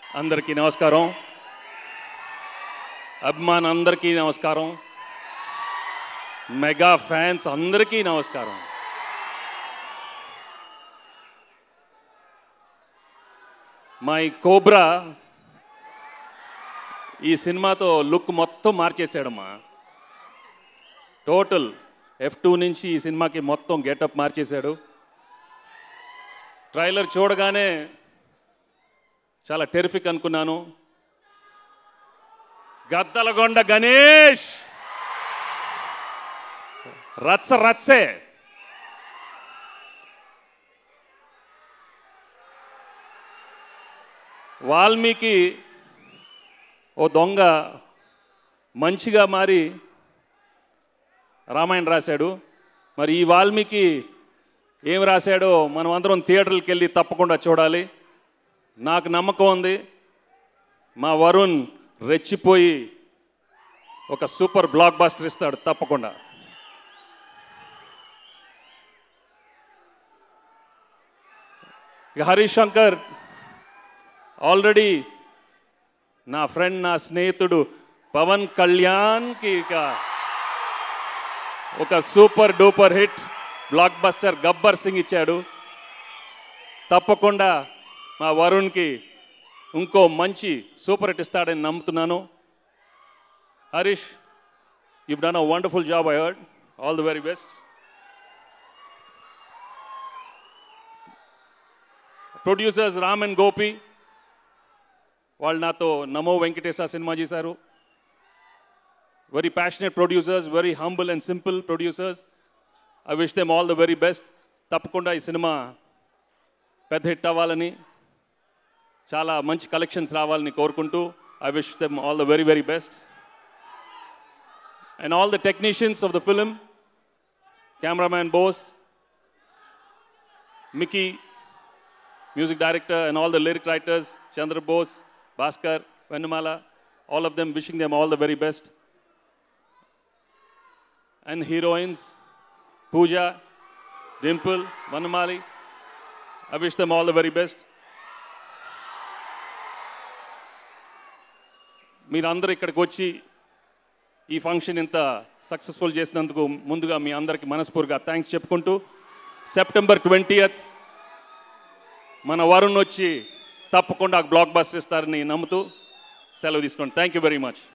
అందరికీ నమస్కారం అభిమాన్ అందరికీ నమస్కారం మెగా ఫ్యాన్స్ అందరికీ నమస్కారం మై కోబ్రా ఈ సినిమాతో లుక్ మొత్తం మార్చేశాడమ్మా టోటల్ ఎఫ్ టూ నుంచి ఈ సినిమాకి మొత్తం గెటప్ మార్చేశాడు ట్రైలర్ చూడగానే చాలా టెరిఫిక్ అనుకున్నాను గద్దలగొండ గణేష్ రచ్చ రచ్చే వాల్మీకి ఓ దొంగ మంచిగా మారి రామాయణ రాశాడు మరి ఈ వాల్మీకి ఏం రాశాడో మనం అందరం థియేటర్కి వెళ్ళి తప్పకుండా చూడాలి నాకు నమ్మకం ఉంది మా వరుణ్ రెచ్చిపోయి ఒక సూపర్ బ్లాక్ బాస్టర్ ఇస్తాడు తప్పకుండా ఇక హరీష్ శంకర్ ఆల్రెడీ నా ఫ్రెండ్ నా స్నేహితుడు పవన్ కళ్యాణ్కి ఇక ఒక super duper hit blockbuster Gabbar Singh ఇచ్చాడు తప్పకుండా మా వరుణ్కి ఇంకో మంచి సూపర్ హిట్ ఇస్తాడని నమ్ముతున్నాను Harish you've done a wonderful job I heard all the very best producers Ram and Gopi వాళ్ళు నాతో నమో వెంకటేశ సినిమా చేశారు very passionate producers very humble and simple producers I wish them all the very best తప్పకుండా ఈ సినిమా పెద్ద hit అవ్వాలని చాలా మంచి కలెక్షన్స్ రావాలని కోరుకుంటూ I wish them all the very very best and all the technicians of the film cameraman Bose Mickey music director and all the lyric writers, Chandra Bose, Bhaskar, Venamala, all of them wishing them all the very best. And heroines, Pooja, Dimple, Vanamali, I wish them all the very best. మీరందరూ ఇక్కడికి వచ్చి ఈ function ఇంత successful చేసినందుకు ముందుగా మీ అందరికీ మనస్ఫూర్తిగా thanks చెప్పుకుంటూ సెప్టెంబర్ ట్వంటీయత్ మన వరుణ్ వచ్చి తప్పకుండా బ్లాక్ బస్టర్ ఇస్తారని నమ్ముతూ సెలవు తీసుకోండి థ్యాంక్ యూ వెరీ మచ్